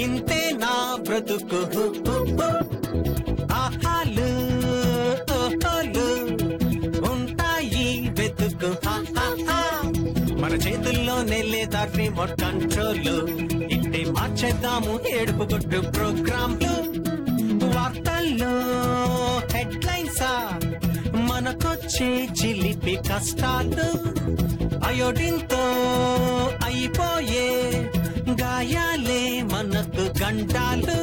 ఇంతే నా బ్రతుకు ఆహాలు ఓహోలు ఉంటాయి వెతుకు హా, హా, హా. మన చేతుల్లోనే లేదా రిమోట్ కంట్రోల్ ఇంటే మార్చేద్దాము ఏడుపు కొట్టు ప్రోగ్రాంలు వార్తల్లో హెడ్లైన్సా మనకొచ్చే చిలిపి కష్టాలు అయోడిన్తో అయిపోయే గాయాలే మనకు గంటాలు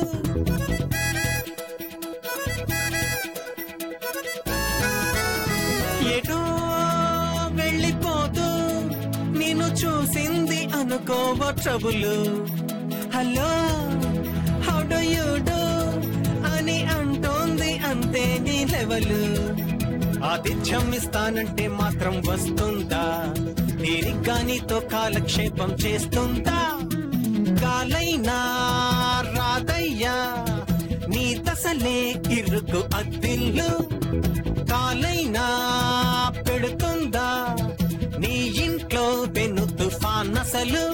ఎటో వెళ్ళిపోతూ నేను చూసింది అనుకోవ trouble hello how do you do అని అంటోంది అంతే నీ లెవెలు ఆతిథ్యం ఇస్తానంటే మాత్రం వస్తుందా తీరిగ్గా నీతో కాలక్షేపం చేస్తుందా కాలైనా రాదయ్యా నీ దశలే ఇరుకు అద్దిల్లు కాలైనా పెడుతుందా నీ ఇంట్లో పెను తుఫాన్ అసలు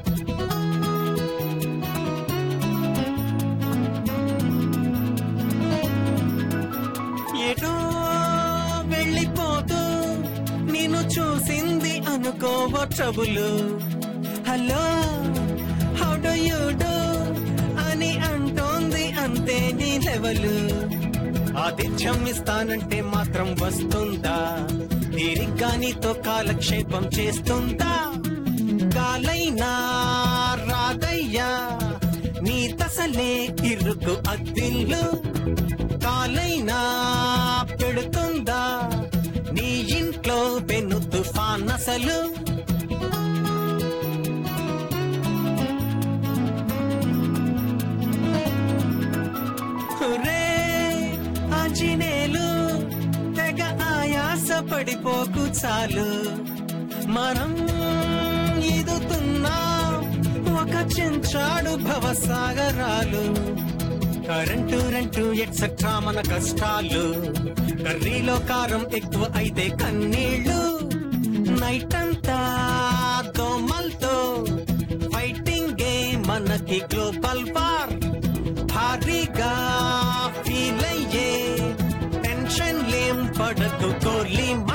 ఎటో వెళ్ళిపోతూ నేను చూసింది అనుకోవ trouble hello how do you do అని అంటోంది అంతే నీ లెవెలు ఆతిథ్యం ఇస్తానంటే మాత్రం వస్తుందా తీరిగ్గా నీతో కాలక్షేపం చేస్తుందా కాలైనా రాదయ్యా నీ తసలే ఇరుకు అద్దిల్లు కాలైనా పెడుతుందా నీ ఇంట్లో పెను తుఫాన్ అసలు రే ఆంజనేయులు తెగ ఆయాస పడిపోకు చాలు మనం ఈదుతున్నాం ఒక చెంచాడు భవసాగరాలు కరెంటు రెంటు ఎట్సెట్రా మన కష్టాలు కర్రీలో కారం ఎక్కువ అయితే కన్నీళ్ళు నైట్ అంతా దోమల్తో ఫైటింగ్ గేమ్ మనకి గ్లోబల్ వార్ భారీగా ఫీల్ అయ్యే టెన్షన్ లేం పడకు కోర్లీ